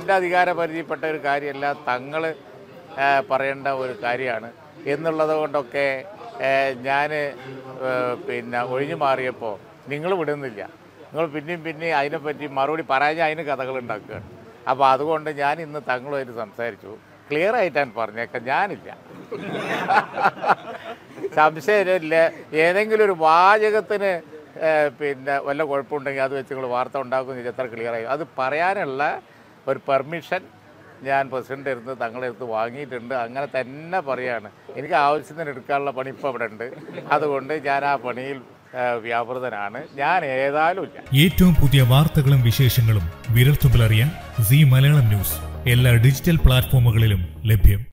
എൻ്റെ അധികാര പരിധിപ്പെട്ട ഒരു കാര്യമല്ല തങ്ങൾ പറയേണ്ട ഒരു കാര്യമാണ് എന്നുള്ളത് കൊണ്ടൊക്കെ ഞാൻ പിന്നെ ഒഴിഞ്ഞു മാറിയപ്പോൾ നിങ്ങൾ വിടുന്നില്ല നിങ്ങൾ പിന്നെയും പിന്നെയും അതിനെപ്പറ്റി മറുപടി പറയാൻ അതിന് കഥകൾ ഉണ്ടാക്കുകയാണ് അപ്പോൾ അതുകൊണ്ട് ഞാൻ ഇന്ന് തങ്ങളുമായിട്ട് സംസാരിച്ചു ക്ലിയർ ആയിട്ടാണ് പറഞ്ഞേക്കാം ഞാനില്ല സംശയമില്ല ഏതെങ്കിലും ഒരു വാചകത്തിന് ഏഹ്, പിന്നെ വല്ല കുഴപ്പമുണ്ടെങ്കിൽ അത് വെച്ച് നിങ്ങൾ വാർത്ത ഉണ്ടാക്കുമെന്ന് എത്ര ക്ലിയർ ആയി അത് പറയാനുള്ള ഒരു പെർമിഷൻ ഞാൻ പ്രസിഡന്റ് അടുത്ത് തങ്ങളുടെ അടുത്ത് വാങ്ങിയിട്ടുണ്ട് അങ്ങനെ തന്നെ പറയാണ് എനിക്ക് ആവശ്യത്തിന് എടുക്കാനുള്ള പണി ഇപ്പോൾ അവിടെ ഉണ്ട് അതുകൊണ്ട് ഞാൻ ആ പണിയിൽ ഏഹ്, വ്യാപൃതനാണ് ഞാൻ ഏതായാലും ഇല്ല ഏറ്റവും പുതിയ വാർത്തകളും വിശേഷങ്ങളും വിരൽത്തുമ്പിലറിയാൻ സി മലയാളം ന്യൂസ് എല്ലാ ഡിജിറ്റൽ പ്ലാറ്റ്ഫോമുകളിലും ലഭ്യം